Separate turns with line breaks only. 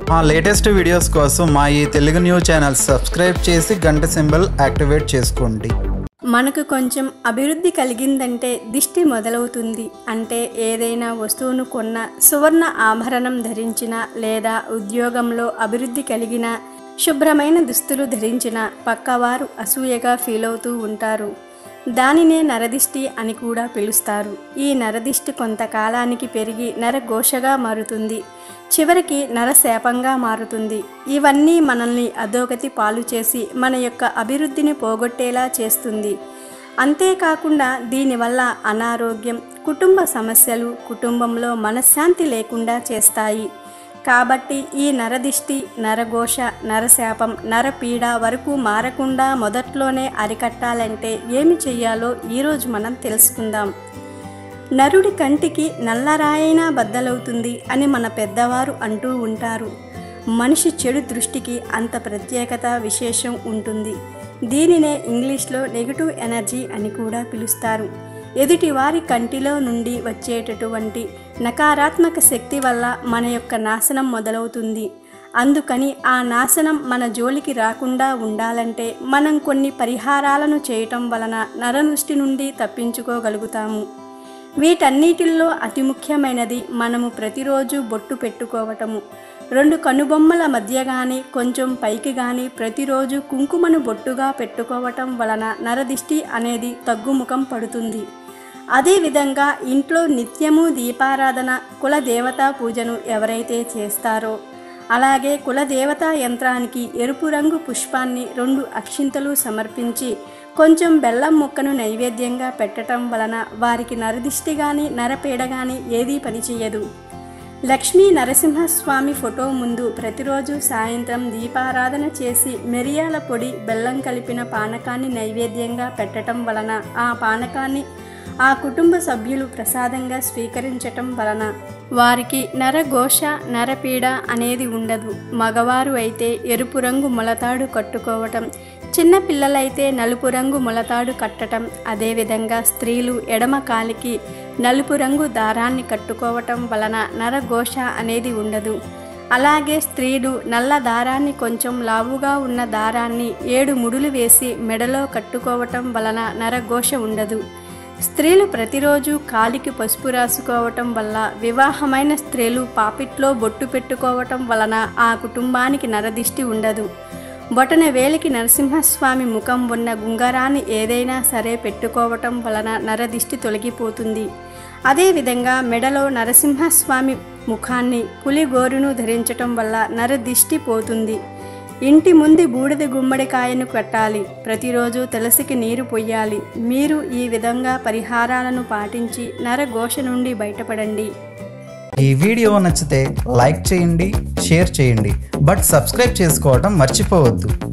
మా latest videos కోసం మా ఈ తెలుగు న్యూస్ ఛానల్ సబ్స్క్రైబ్ చేసి గంట సింబల్ యాక్టివేట్ చేసుకోండి
మనకు కొంచెం అభివృద్ధి కలిగిందంటే దిష్టి మొదలవుతుంది అంటే ఏదైనా వస్తువును కొన్న సువర్ణ ఆభరణం ధరించిన లేదా ఉద్యోగంలో అభివృద్ధి కలిగిన శుభ్రమైన దుస్తులు ధరించిన పక్కవారు అసూయగా ఫీల్ అవుతూ ఉంటారు దానినే నరదిష్టి అని కూడా పిలుస్తారు ఈ నరదిష్టి కొంతకాలానికి పెరిగి నరఘోషగా మారుతుంది చివరికి నరశాపంగా మారుతుంది ఇవన్నీ మనల్ని అధోగతి పాలు చేసి మన యొక్క అభివృద్ధిని పోగొట్టేలా చేస్తుంది అంతేకాకుండా దీనివల్ల అనారోగ్యం కుటుంబ సమస్యలు కుటుంబంలో మనశ్శాంతి లేకుండా చేస్తాయి కాబట్టి ఈ నరదిష్టి నరఘోష నరశాపం నరపీడ వరకు మారకుండా మొదట్లోనే అరికట్టాలంటే ఏమి చెయ్యాలో ఈరోజు మనం తెలుసుకుందాం నరుడి కంటికి నల్లరాయైనా బద్దలవుతుంది అని మన పెద్దవారు అంటూ ఉంటారు మనిషి చెడు దృష్టికి అంత ప్రత్యేకత విశేషం ఉంటుంది దీనినే ఇంగ్లీష్లో నెగిటివ్ ఎనర్జీ అని కూడా పిలుస్తారు ఎదుటివారి కంటిలో నుండి వచ్చేటటువంటి నకారాత్మక శక్తి వల్ల మన యొక్క నాశనం మొదలవుతుంది అందుకని ఆ నాశనం మన జోలికి రాకుండా ఉండాలంటే మనం కొన్ని పరిహారాలను చేయటం వలన నరదృష్టి నుండి తప్పించుకోగలుగుతాము వీటన్నిటిల్లో అతి ముఖ్యమైనది మనము ప్రతిరోజు బొట్టు పెట్టుకోవటము రెండు కనుబొమ్మల మధ్య కానీ కొంచెం పైకి కానీ ప్రతిరోజు కుంకుమను బొట్టుగా పెట్టుకోవటం వలన నరదిష్టి అనేది తగ్గుముఖం పడుతుంది అదేవిధంగా ఇంట్లో నిత్యము దీపారాధన కుల దేవతా పూజను ఎవరైతే చేస్తారో అలాగే కులదేవతా యంత్రానికి ఎరుపు రంగు పుష్పాన్ని రెండు అక్షింతలు సమర్పించి కొంచెం బెల్లం ముక్కను నైవేద్యంగా పెట్టడం వలన వారికి నరదిష్టి కానీ నరపీడ కానీ ఏదీ పనిచేయదు లక్ష్మీ నరసింహస్వామి ఫోటో ముందు ప్రతిరోజు సాయంత్రం దీపారాధన చేసి మిరియాల పొడి బెల్లం కలిపిన పానకాన్ని నైవేద్యంగా పెట్టడం వలన ఆ పానకాన్ని ఆ కుటుంబ సభ్యులు ప్రసాదంగా స్వీకరించటం వలన వారికి నరఘోష నరపీడ అనేది ఉండదు మగవారు అయితే ఎరుపు రంగు మొలతాడు కట్టుకోవటం చిన్న పిల్లలైతే నలుపు రంగు మొలతాడు కట్టటం అదేవిధంగా స్త్రీలు ఎడమ కాలికి నలుపు రంగు దారాన్ని కట్టుకోవటం వలన నరఘోష అనేది ఉండదు అలాగే స్త్రీలు నల్ల దారాన్ని కొంచెం లావుగా ఉన్న దారాన్ని ఏడు ముడులు వేసి మెడలో కట్టుకోవటం వలన నరఘోష ఉండదు స్త్రీలు ప్రతిరోజు కాలికి పసుపు రాసుకోవటం వల్ల వివాహమైన స్త్రీలు పాపిట్లో బొట్టు పెట్టుకోవటం వలన ఆ కుటుంబానికి నరదిష్టి ఉండదు బొటన వేలికి నరసింహస్వామి ముఖం ఉన్న గుంగరాన్ని ఏదైనా సరే పెట్టుకోవటం వలన నరదిష్టి తొలగిపోతుంది అదేవిధంగా మెడలో నరసింహస్వామి ముఖాన్ని పులిగోరును ధరించటం వల్ల నరదిష్టి పోతుంది ఇంటి ముందు బూడిద గుమ్మడికాయను కట్టాలి ప్రతిరోజు తులసికి నీరు పొయ్యాలి మీరు ఈ విధంగా పరిహారాలను పాటించి నరఘోష నుండి బయటపడండి
ఈ వీడియో నచ్చితే లైక్ చేయండి షేర్ చేయండి బట్ సబ్స్క్రైబ్ చేసుకోవడం మర్చిపోవద్దు